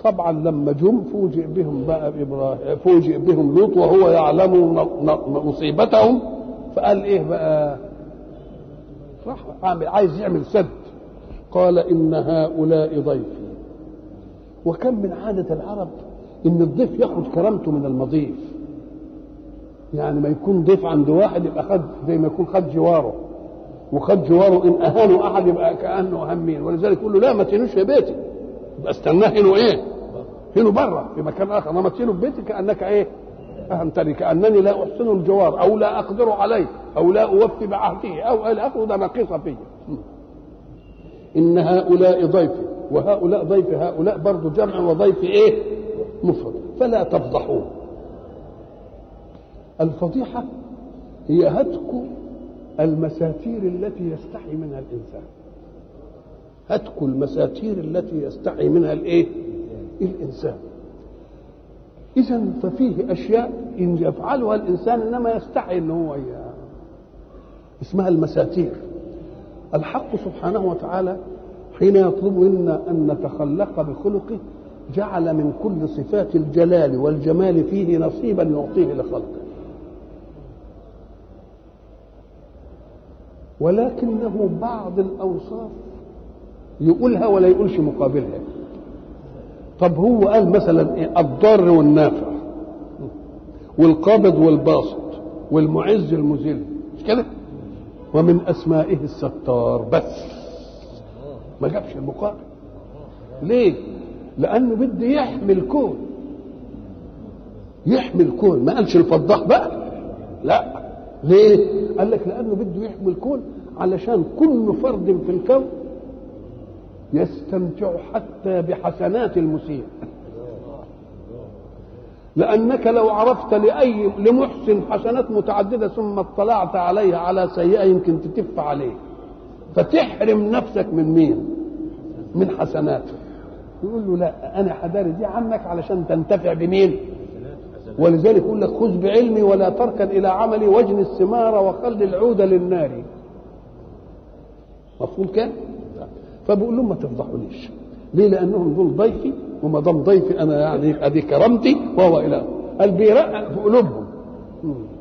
طبعا لما جم فوجئ بهم بقى ابراهيم فوجئ بهم لوط وهو يعلم مصيبتهم فقال ايه بقى راح عايز يعمل سد قال ان هؤلاء ضيفي وكم من عاده العرب ان الضيف ياخذ كرامته من المضيف يعني ما يكون ضيف عند واحد يبقى خد زي ما يكون خد جواره وخد جواره ان اهانوا احد يبقى كانه اهمين ولذلك يقول له لا ما تهينوش في بيتي يبقى استناه هنا ايه؟ هنا بره في مكان اخر انما تهينه في بيتي كانك ايه؟ اهمتني كانني لا احسن الجوار او لا اقدر عليه او لا اوفي بعهده او الى اخره ده نقيصه فيه ان هؤلاء ضيفي وهؤلاء ضيف هؤلاء برضه جمع وضيف ايه؟ مفرد فلا تفضحوه الفضيحه هي هتك المساتير التي يستحي منها الانسان هتك المساتير التي يستحي منها الايه الانسان اذا ففيه اشياء ان يفعلها الانسان انما يستحي ان هو اسمها المساتير الحق سبحانه وتعالى حين يطلب منا ان نتخلق بخلقه جعل من كل صفات الجلال والجمال فيه نصيبا يعطيه لخلقه ولكنه بعض الاوصاف يقولها ولا يقولش مقابلها طب هو قال مثلا ايه الضار والنافع والقابض والباسط والمعز المذل مش كده ومن اسمائه الستار بس ما جابش المقابل ليه لانه بده يحمي الكون يحمي الكون ما قالش الفضاح بقى لا ليه قال لك لانه بده يحمي الكون علشان كل فرد في الكون يستمتع حتى بحسنات المسيء لأنك لو عرفت لأي لمحسن حسنات متعددة ثم اطلعت عليها على سيئة يمكن تتف عليه فتحرم نفسك من مين؟ من حسناته يقول له لا أنا حداري دي عنك علشان تنتفع بمين؟ ولذلك يقول لك خذ بعلمي ولا تركن إلى عملي واجني الثمار وخل العود للنار مفهوم كده؟ فبقول لهم ما تفضحونيش ليه لانهم دول ضيفي وما دام ضيفي انا يعني ادي كرامتي وهو الى قال بيرقق في قلوبهم